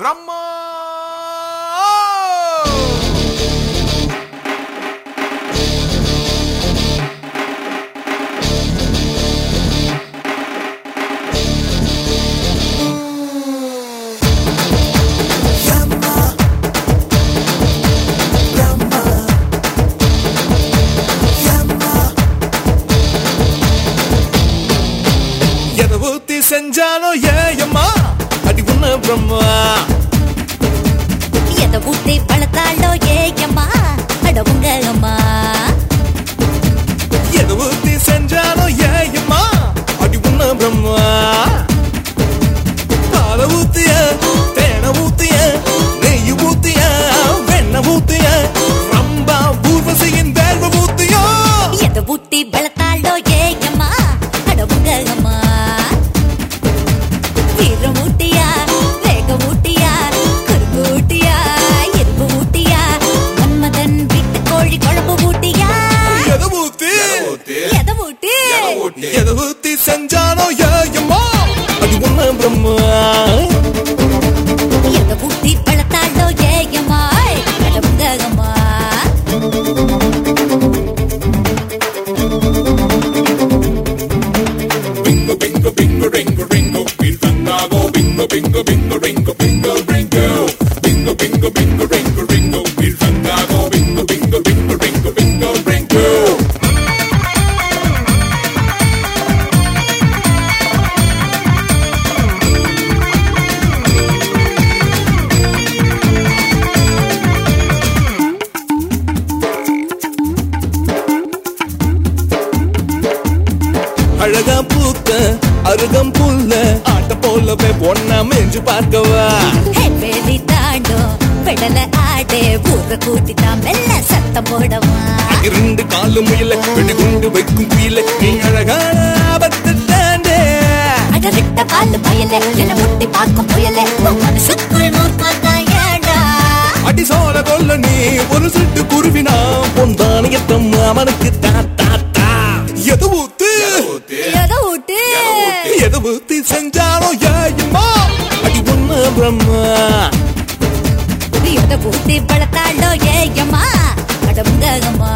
பிரம்மா எதை ஊத்தி செஞ்சாலும் ஏயம்மா அடி உன்ன பிரம்மா எதை ஊத்தி வளர்த்தாளோ ஏயம்மா அட உங்க அம்மா எதை ஊத்தி செஞ்சாலும் ஏயம்மா அடி உன்ன பிரம்மா பால ஊத்திய தேனை ஊத்திய நெய் ஊத்திய வெண்ணெய் ஊத்திய ரம்பா ஊர்வசியின் வேர்வை ஊத்தியோ எதை ஊத்தி வளர்த்தாளோ ஏயம்மா அட உங்க அம்மா வீரம் ஊட்டியா வேக ஊட்டியா குறும்பு ஊட்டியா இரும்பு ஊட்டியா மன்மதன் வீட்டு கோழி குழம்பு ஊட்டியா எதை ஊத்தி எதை ஊட்டி எதை ஊத்தி செஞ்சானோ ஏயம்மா அடி உன்ன பிரம்மா எதை ஊத்தி வளர்த்தாளோ ஏயம்மா அட உங்க அம்மா Bingo, bingo, bingo, ringo, ringo, il fantago, bingo, bingo, bingo, ringo, bingo, ringo. Bingo, bingo, bingo, ringo, ringo, il fantago, bingo, bingo, bingo, ringo, bingo, ringo. அழகா பூத்த அருகம் புல்ல ஆட்ட போலவே பொண்ணா மேஞ்சு பார்க்கவா ஹே, வேலி தாண்டும் பெடல ஆடே ஊர கூட்டி தான் மெல்ல சத்தம் போடவா இரண்டு காலு முயல வெடி குண்டு வைக்கும் குயில நீ அழகான ஆபத்து தாண்டே அடவிட்ட பால் பயலே என்ன முட்டி பார்க்கும் புயலே உன் மனசுக்குள் நூற்காந்தா ஏடா அடி சோழ கொல்ல நீ ஒரு சுட்டு குருவினா பொந்தானியத்தம் அவனுக்கு தா தா தா எது ஊத்து எதை ஊட்டு எது ஊத்தி செஞ்சாலோ ஏயம்மா அடி ஒண்ணு பிரம்மா எதை ஊத்தி வளர்த்தாளோ ஏயம்மா அடமுங்கம்மா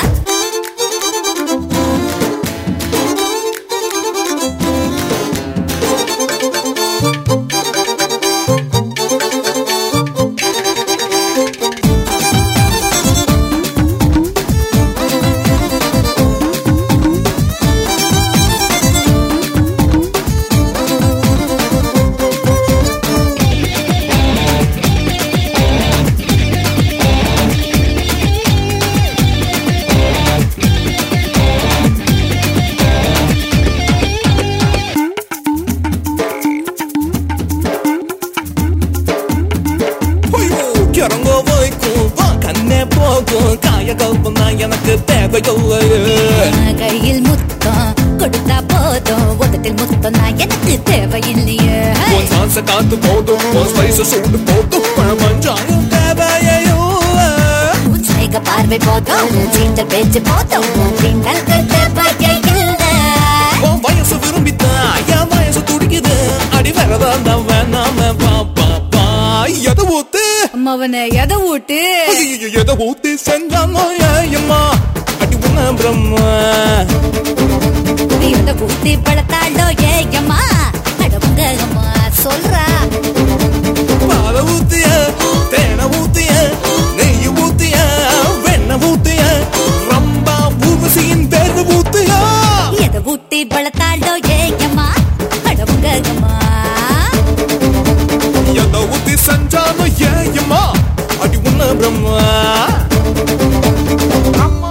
ஐயோ கிறங்க வைக்கும் வா கண்ணே போகும் காய கல்பம் தான் எனக்கு தேவையோ கையில் முத்தம் கொடுத்தா போதும் உதட்டில் முத்தம் நான் எனக்கு தேவையில்லையே உன் சாச காத்து போதும் உன் ஸ்பைஸ் சூடு போதும் பழமஞ்சாயம் தேவையோ உன் சைக பார்வை போதும் உன் சீண்டல் பேச்சு போதும் உன் பின்னல்கள் தேவையே இல்லை உன் வயசு விரும்பித்தான் என் வயசு துடிக்குது அடி வரதான் தான் வேணாம பா பா பா எதை ஊத்து அவனை எதை ஊட்டு ஐயையோ, எதை ஊத்தி செஞ்சானோ ஏயம்மா அடி உன்ன பிரம்மா எதை ஊத்தி பழத்தாளோ ஏயம்மா அடமுங்கம்மா சொல்றா பால ஊத்திய தேனை ஊத்திய நெய் ஊத்திய வெண்ணெய் ஊத்திய ரம்பா ஊர்வசியின் வேர்வை ஊத்தியா எதை ஊத்தி பழத்தாளோ ஏயம்மா அடமுங்கம்மா எதை ஊத்தி செஞ்சானோ ஏயம்மா அடி உன்ன பிரம்மா பிரம்மா